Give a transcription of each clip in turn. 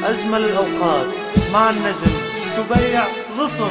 أجمل الأوقات مع النجم سبيع غصن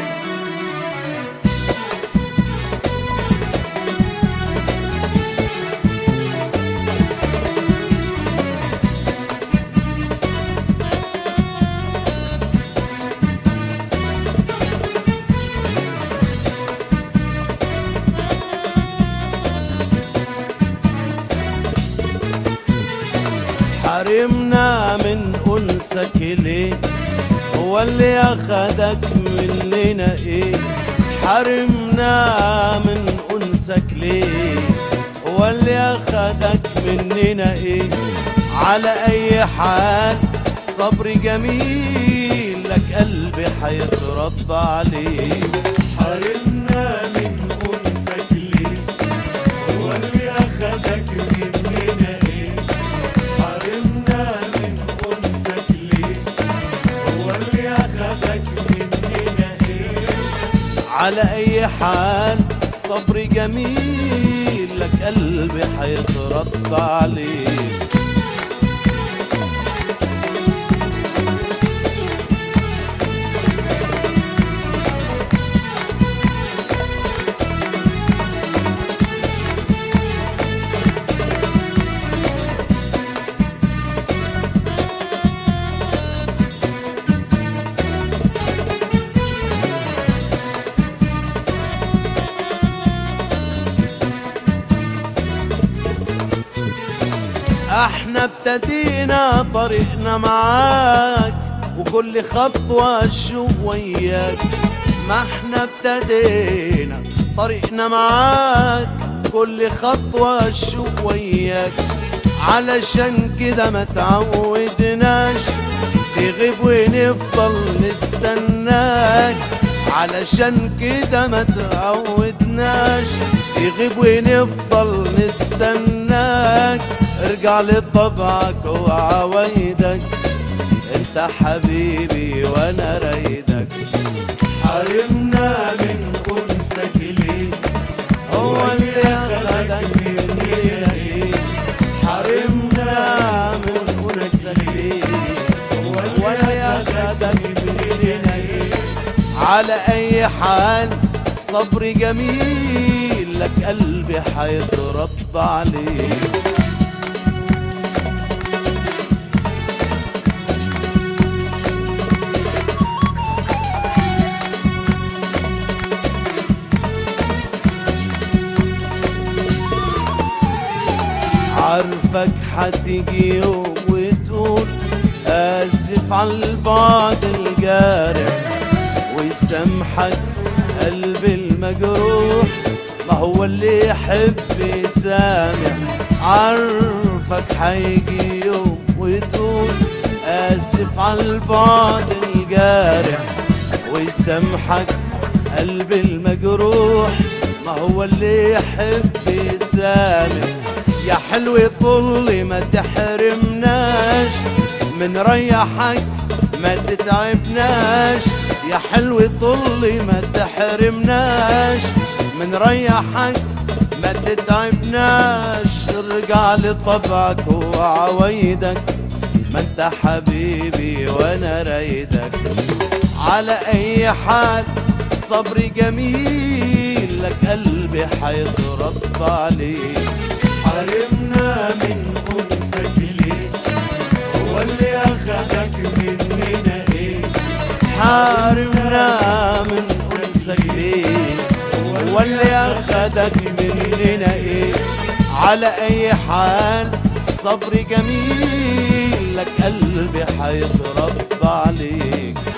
حرمنا من أنسك ليه هو اللي أخدك مننا إيه حرمنا من أنسك ليه هو اللي أخدك مننا إيه على أي حال صبر جميل لك قلبي حيترد عليه حرمنا من أنسك ليه هو اللي أخدك مننا إيه حرمنا من أنسك ليه هو اللي أخدك مننا إيه على أي حال الصبر جميل لك قلبي حيترد عليه احنا ابتدينا طريقنا معاك وكل خطوة شو وياك ما احنا ابتدينا طريقنا معاك كل خطوة شو وياك علشان كده ما تعودناش تغيب ونفضل نستناك علشان كده ما تعودناش تغيب ونفضل نستناك ارجع لطبعك وعوايدك انت حبيبي وانا رايدك حرمنا من أنسك ليه هو اللي اخدك مننا ليه حرمنا من انسك ليه هو اللي اخدك مننا ليه على اي حال صبر جميل لك قلبي حيترد عليه عارفك حتيجي يوم وتقول آسف على البعد الجارح ويسامحك قلبي المجروح ما هو اللي يحب يسامح عارفك حيجي يوم وتقول آسف على البعد الجارح ويسامحك قلبي المجروح ما هو اللي يحب يسامح يا حلو طل ما تحرمناش من ريحك ما تتعبناش يا حلو طل ما تحرمناش من ريحك ما تتعبناش ارجع لطبعك وعوايدك ما انت حبيبي وانا رايدك على اي حال الصبر جميل لك قلبي حيترد عليه حرمنا من أنسك ليه هو اللي أخدك مننا إيه حارمنا من فرسك ليه هو اللي اخدك مننا ايه على اي حال الصبر جميل لك قلبي حيترد عليك